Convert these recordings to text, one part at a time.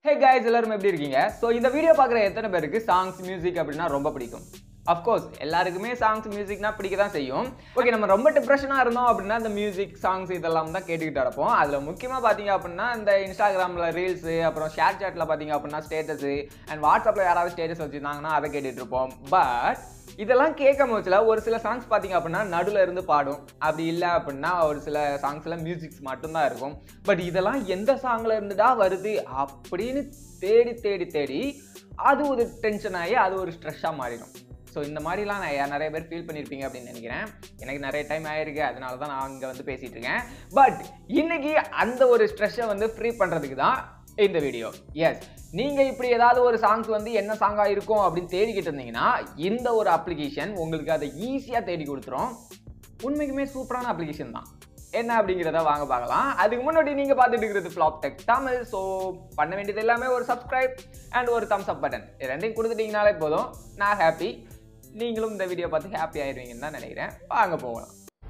ஹே guys எல்லாரும் எப்படி இருக்கீங்க ஸோ இந்த வீடியோ பார்க்குற எத்தனை பேருக்கு சாங்ஸ் மியூசிக் அப்படின்னா ரொம்ப பிடிக்கும் அஃப்கோர்ஸ் எல்லாருக்குமே சாங்ஸ் மியூசிக்னா பிடிக்க தான் செய்யும் ஓகே நம்ம ரொம்ப டிப்ரெஷனாக இருந்தோம் அப்படின்னா இந்த மியூசிக் சாங்ஸ் இதெல்லாம் தான் கேட்டுக்கிட்டு இருப்போம் அதில் முக்கியமாக பார்த்தீங்க அப்படின்னா இந்த இன்ஸ்டாகிராமில் ரீல்ஸு அப்புறம் ஷேர் சாட்டில் பார்த்தீங்க அப்படின்னா ஸ்டேட்டஸு அண்ட் வாட்ஸ்அப்பில் யாராவது ஸ்டேட்டஸ் வச்சுருந்தாங்கன்னா அதை கேட்டுட்டு இருப்போம் பட் இதெல்லாம் கேட்கும் போச்சுல ஒரு சில சாங்ஸ் பார்த்தீங்க அப்படின்னா நடுவில் இருந்து பாடும் அப்படி இல்லை அப்படின்னா ஒரு சில சாங்ஸில் மியூசிக்ஸ் மட்டும்தான் இருக்கும் பட் இதெல்லாம் எந்த சாங்கில் இருந்துடா வருது அப்படின்னு தேடி தேடி தேடி அது ஒரு டென்ஷன் ஆகி அது ஒரு ஸ்ட்ரெஸ்ஸாக மாறிடும் ஸோ இந்த மாதிரிலாம் நான் நிறைய பேர் ஃபீல் பண்ணியிருப்பீங்க அப்படின்னு நினைக்கிறேன் எனக்கு நிறைய டைம் ஆயிருக்கு அதனால தான் நான் இங்கே வந்து பேசிகிட்டு இருக்கேன் பட் இன்னைக்கு அந்த ஒரு ஸ்ட்ரெஸ்ஸை வந்து ஃப்ரீ பண்ணுறதுக்கு தான் இந்த வீடியோ எஸ் நீங்கள் இப்படி ஏதாவது ஒரு சாங்ஸ் வந்து என்ன சாங்காக இருக்கும் அப்படின்னு தேடிக்கிட்டு இருந்தீங்கன்னா இந்த ஒரு அப்ளிகேஷன் உங்களுக்கு அதை ஈஸியாக தேடி கொடுத்துரும் உண்மைக்குமே சூப்பரான அப்ளிகேஷன் தான் என்ன அப்படிங்கிறத வாங்க பார்க்கலாம் அதுக்கு முன்னாடி நீங்கள் பார்த்துட்டு இருக்கிறது ஃப்ளாப் டெக் தமிழ் ஸோ பண்ண வேண்டியது எல்லாமே ஒரு சப்ஸ்கிரைப் அண்ட் ஒரு தம்ஸ் அப் பட்டன் இது ரெண்டையும் கொடுத்துட்டீங்கனாலே போதும் நான் ஹாப்பி நீங்களும் இந்த வீடியோ பார்த்து ஹாப்பி ஆயிடுவீங்கன்னு தான் நினைக்கிறேன் வாங்க போகலாம்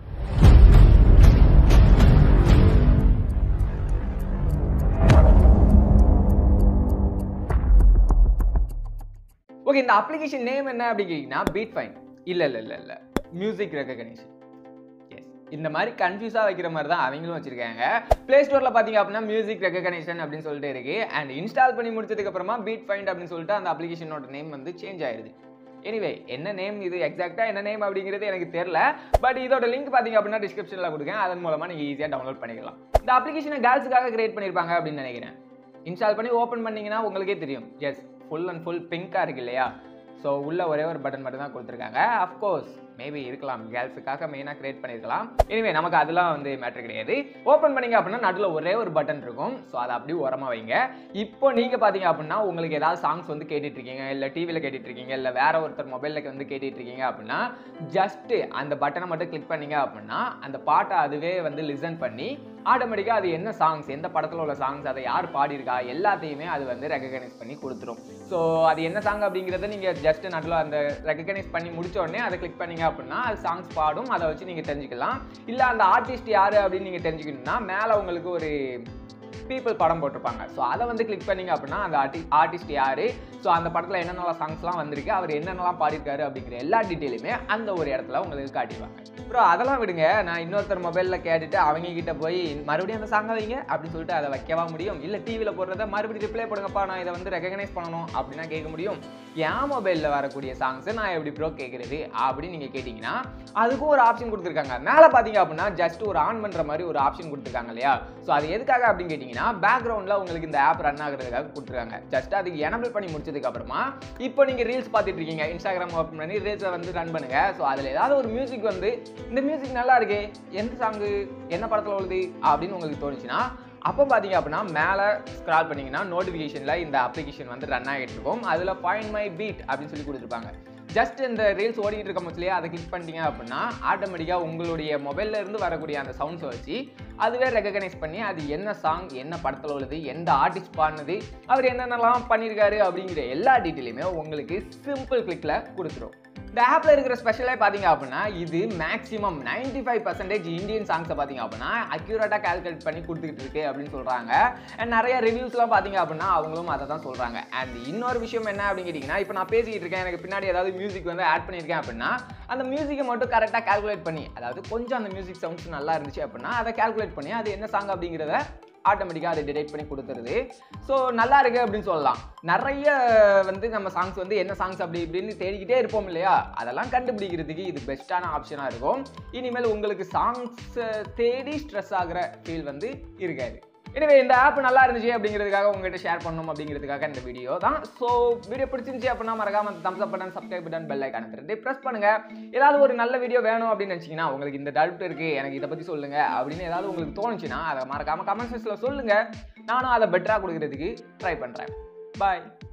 ஓகே இந்த அப்ளிகேஷன் நேம் என்ன அப்படின்னு கேட்டிங்கன்னா பீட் ஃபைன் இல்லை இல்லை இல்லை இல்லை மியூசிக் ரெக்கக்னிஷன் எஸ் இந்த மாதிரி கன்ஃபியூஸாக வைக்கிற மாதிரி தான் அவங்களும் வச்சிருக்காங்க ப்ளே ஸ்டோரில் பார்த்தீங்க அப்படின்னா மியூசிக் ரெக்கக்னிஷன் அப்படின்னு சொல்லிட்டு இருக்கு அண்ட் இன்ஸ்டால் பண்ணி முடிச்சதுக்கு அப்புறமா பீட் ஃபைண்ட் அப்படின்னு சொல்லிட்டு அந்த அப்ளிகேஷனோட நேம் வந்து சேஞ்ச் ஆயிருது எனிவே என்ன நேம் இது எக்ஸாக்டாக என்ன நேம் அப்படிங்கிறது எனக்கு தெரியல பட் இதோட லிங்க் பார்த்தீங்க அப்படின்னா டிஸ்கிரிப்ஷனில் கொடுக்கேன் அதன் மூலமாக நீங்கள் ஈஸியாக டவுன்லோட் பண்ணிக்கலாம் இந்த அப்ளிகேஷனை கேர்ள்ஸுக்காக கிரியேட் பண்ணியிருப்பாங்க அப்படின்னு நினைக்கிறேன் இன்ஸ்டால் பண்ணி ஓப்பன் பண்ணீங்கன்னா உங்களுக்கே தெரியும் எஸ் ஃபுல் அண்ட் ஃபுல் பிங்காக இருக்கு இல்லையா ஸோ உள்ள ஒரே ஒரு பட்டன் மட்டும் தான் கொடுத்துருக்காங்க அஃப்கோர்ஸ் மேபி இருக்கலாம் கேர்ள்ஸுக்காக மெயினாக கிரியேட் பண்ணியிருக்கலாம் எனிவே நமக்கு அதெல்லாம் வந்து மேட்ரு கிடையாது ஓப்பன் பண்ணீங்க அப்படின்னா நடுவில் ஒரே ஒரு பட்டன் இருக்கும் ஸோ அதை அப்படியே உரமாக வைங்க இப்போ நீங்கள் பார்த்தீங்க அப்படின்னா உங்களுக்கு ஏதாவது சாங்ஸ் வந்து கேட்டுட்டு இருக்கீங்க இல்லை டிவியில் கேட்டுட்டு இருக்கீங்க இல்லை வேற ஒருத்தர் மொபைலில் வந்து கேட்டுட்டு இருக்கீங்க அப்படின்னா ஜஸ்ட்டு அந்த பட்டனை மட்டும் கிளிக் பண்ணீங்க அப்படின்னா அந்த பாட்டை அதுவே வந்து லிசன் பண்ணி ஆட்டோமேட்டிக்காக அது என்ன சாங்ஸ் எந்த படத்தில் உள்ள சாங்ஸ் அதை யார் பாடியிருக்கா எல்லாத்தையுமே அது வந்து ரெகக்னைஸ் பண்ணி கொடுத்துரும் ஸோ அது என்ன சாங் அப்படிங்கிறத நீங்கள் ஜஸ்ட் நடுவில் அந்த ரெகக்னைஸ் பண்ணி முடிச்ச உடனே அதை கிளிக் பண்ணீங்க அப்படின்னா அது சாங்ஸ் பாடும் அதை வச்சு நீங்கள் தெரிஞ்சுக்கலாம் இல்லை அந்த ஆர்டிஸ்ட் யார் அப்படின்னு நீங்கள் தெரிஞ்சுக்கணும்னா மேலே உங்களுக்கு ஒரு பீப்புள் படம் போட்டிருப்பாங்க ஸோ அதை வந்து கிளிக் பண்ணீங்க அப்படின்னா அந்த ஆர்டி ஆர்டிஸ்ட் யார் ஸோ அந்த படத்தில் என்னென்னலாம் சாங்ஸ்லாம் வந்திருக்கு அவர் என்னென்னலாம் பாடியிருக்காரு அப்படிங்கிற எல்லா டீட்டெயிலுமே அந்த ஒரு இடத்துல உங்களுக்கு காட்டிடுவாங்க அப்புறம் அதெல்லாம் விடுங்க நான் இன்னொருத்தர் மொபைலில் கேட்டுட்டு அவங்க கிட்ட போய் மறுபடியும் அந்த சாங்கை வைங்க அப்படின்னு சொல்லிட்டு அதை வைக்கவா முடியும் இல்லை டிவியில் போடுறத மறுபடியும் ரிப்ளை பண்ணுங்கப்பா நான் இதை வந்து ரெகனைஸ் பண்ணணும் அப்படின்னா கேட்க முடியும் என் மொபைலில் வரக்கூடிய சாங்ஸை நான் எப்படி ப்ரோ கேட்குறது அப்படின்னு நீங்கள் கேட்டிங்கன்னா அதுக்கும் ஒரு ஆப்ஷன் கொடுத்துருக்காங்க மேலே பார்த்தீங்க அப்படின்னா ஜஸ்ட் ஒரு ஆன் பண்ணுற மாதிரி ஒரு ஆப்ஷன் கொடுத்துருக்காங்க இல்லையா ஸோ அது எதுக்காக அப்படின்னு கேட்டிங்கன்னா பேக்ரவுண்டில் உங்களுக்கு இந்த ஆப் ரன் ஆகுறதுக்காக கொடுத்துருக்காங்க ஜஸ்ட் அதுக்கு எனபிள் பண்ணி முடிச்சதுக்கு அப்புறமா இப்போ நீங்கள் ரீல்ஸ் பார்த்துட்டு இருக்கீங்க இன்ஸ்டாகிராம் ஓப்பன் பண்ணி ரீல்ஸை வந்து ரன் பண்ணுங்க ஸோ அதில் ஏதாவது ஒரு மியூசிக் வந்து இந்த மியூசிக் நல்லா இருக்கே எந்த சாங்கு என்ன படத்தில் உள்ளது அப்படின்னு உங்களுக்கு தோணுச்சுன்னா அப்போ பார்த்தீங்க அப்படின்னா மேலே ஸ்க்ரால் பண்ணிங்கன்னா நோட்டிஃபிகேஷனில் இந்த அப்ளிகேஷன் வந்து ரன் ஆகிட்டு இருக்கும் அதில் ஃபைன் மை பீட் அப்படின்னு சொல்லி கொடுத்துருப்பாங்க ஜஸ்ட் இந்த ரீல்ஸ் ஓடிட்டு இருக்க முச்சிலே அதை கிளிக் பண்ணிட்டீங்க அப்படின்னா ஆட்டோமேட்டிக்காக உங்களுடைய மொபைல்ல இருந்து வரக்கூடிய அந்த சவுண்ட்ஸை வச்சு அதுவே ரெகனைஸ் பண்ணி அது என்ன சாங் என்ன படத்தில் உள்ளது எந்த ஆர்டிஸ்ட் பாடினது அவர் என்னென்னலாம் பண்ணியிருக்காரு அப்படிங்கிற எல்லா டீட்டெயிலுமே உங்களுக்கு சிம்பிள் கிளிக்கில் கொடுத்துரும் இந்த ஆப்பில் இருக்கிற ஸ்பெஷலே பார்த்தீங்க அப்படின்னா இது maximum ninety five percentage Indian சாங்ஸை பார்த்தீங்க அப்படின்னா அக்யூரேட்டாக கால்குலேட் பண்ணி கொடுத்துக்கிட்டு இருக்கு அப்படின்னு சொல்கிறாங்க அண்ட் நிறைய ரிவ்யூஸ்லாம் பார்த்தீங்க அப்படின்னா அவங்களும் அதை தான் சொல்கிறாங்க அண்ட் இன்னொரு விஷயம் என்ன அப்படின்னு கேட்டிங்கன்னா இப்போ நான் பேசிக்கிட்டு இருக்கேன் எனக்கு பின்னாடி ஏதாவது மியூசிக் வந்து ஆட் பண்ணியிருக்கேன் அப்படின்னா அந்த மியூசிக்கை மட்டும் கரெக்டாக கால்குலேட் பண்ணி அதாவது கொஞ்சம் அந்த மியூசிக் சவுண்ட்ஸ் நல்லா இருந்துச்சு அப்படின்னா அதை கால்குலேட் பண்ணி அது என்ன சாங் அப்படிங்கிறத ஆட்டோமேட்டிக்காக அதை டிடெக்ட் பண்ணி கொடுத்துருது ஸோ நல்லா இருக்கு அப்படின்னு சொல்லலாம் நிறைய வந்து நம்ம சாங்ஸ் வந்து என்ன சாங்ஸ் அப்படி இப்படின்னு தேடிக்கிட்டே இருப்போம் இல்லையா அதெல்லாம் கண்டுபிடிக்கிறதுக்கு இது பெஸ்ட்டான ஆப்ஷனாக இருக்கும் இனிமேல் உங்களுக்கு சாங்ஸ் தேடி ஸ்ட்ரெஸ் ஆகிற ஃபீல் வந்து இருக்காது எனவே இந்த ஆப் நல்லா இருந்துச்சு அப்படிங்கிறதுக்காக உங்ககிட்ட ஷேர் பண்ணணும் அப்படிங்கிறதுக்காக இந்த வீடியோ தான் ஸோ வீடியோ பிடிச்சிருந்துச்சு அப்படின்னா மறக்காம thumbs up button subscribe button bell ஐக்கான திருட்டு ப்ரெஸ் பண்ணுங்க ஏதாவது ஒரு நல்ல வீடியோ வேணும் அப்படின்னு நினச்சிங்கன்னா உங்களுக்கு இந்த டவுட் இருக்கு எனக்கு இதை பற்றி சொல்லுங்க அப்படின்னு ஏதாவது உங்களுக்கு தோணுச்சுன்னா அதை மறக்காம கமெண்ட் செக்ஷனில் சொல்லுங்க நானும் அதை பெட்டராக கொடுக்கறதுக்கு ட்ரை பண்ணுறேன் பாய்